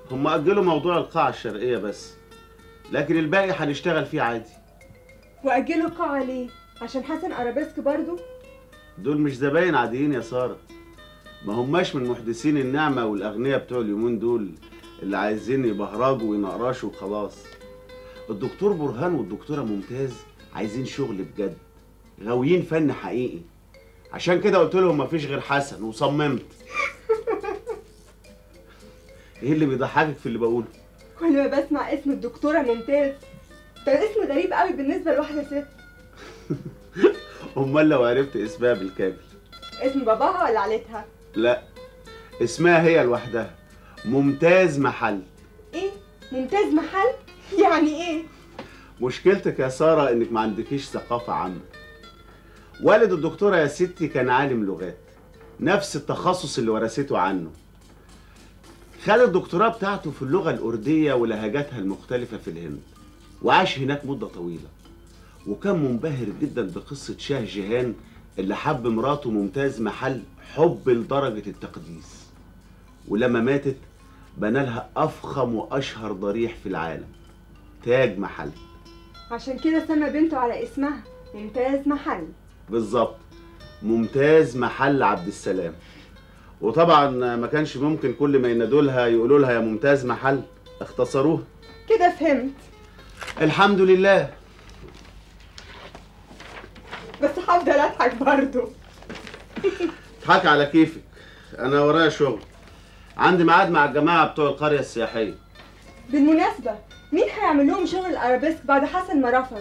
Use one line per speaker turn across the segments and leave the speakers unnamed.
هم اجلوا موضوع القاعه الشرقيه بس لكن الباقي هنشتغل فيه عادي
واجلوا القاعه ليه عشان حسن ارابيسك برضو
دول مش زباين عاديين يا ساره ما هماش من محدثين النعمه والاغنياء بتوع اليومين دول اللي عايزين يبهرجوا وينقرشوا وخلاص الدكتور برهان والدكتوره ممتاز عايزين شغل بجد غاويين فن حقيقي عشان كده قلت لهم مفيش غير حسن وصممت ايه اللي بيضحكك في اللي بقوله
كل ما بسمع اسم الدكتوره ممتاز ده اسم غريب قوي بالنسبه لواحده ست
امال لو عرفت اسمها بالكامل
اسم باباها ولا عيلتها
لا اسمها هي لوحدها ممتاز محل
ايه ممتاز محل يعني ايه
مشكلتك يا ساره انك ما عندكيش ثقافه عامه والد الدكتوره يا ستي كان عالم لغات نفس التخصص اللي ورثته عنه خد الدكتوراه بتاعته في اللغه الارديه ولهجاتها المختلفه في الهند وعاش هناك مده طويله وكان منبهر جدا بقصه شاه جيهان اللي حب مراته ممتاز محل حب لدرجه التقديس ولما ماتت بنى لها افخم واشهر ضريح في العالم تاج محل
عشان كده سمى بنته على اسمها ممتاز محل
بالظبط ممتاز محل عبد السلام وطبعا ما كانش ممكن كل ما ينادوا لها يقولوا لها يا ممتاز محل اختصروها
كده فهمت
الحمد لله
بس هفضل اضحك برضه
اضحك على كيفك انا ورايا شغل عندي ميعاد مع الجماعه بتوع القريه السياحيه
بالمناسبه مين هيعمل لهم شغل الارابيسك بعد حسن ما رفض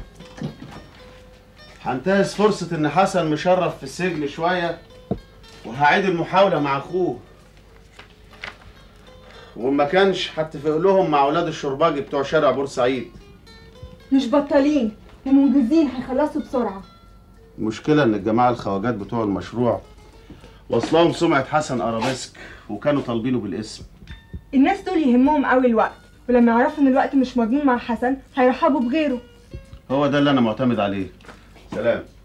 هنتهز فرصه ان حسن مشرف في السجن شويه وهعيد المحاوله مع اخوه وما كانش هتفق لهم مع اولاد الشرباجي بتوع شارع بورسعيد
مش بطالين ومنجزين هيخلصوا بسرعه
المشكلة إن الجماعة الخواجات بتوع المشروع وصلهم سمعة حسن أرابيسك وكانوا طالبينه بالاسم
الناس دول يهمهم قوي الوقت ولما يعرفوا ان الوقت مش مضمون مع حسن هيرحبوا بغيره
هو ده اللي أنا معتمد عليه سلام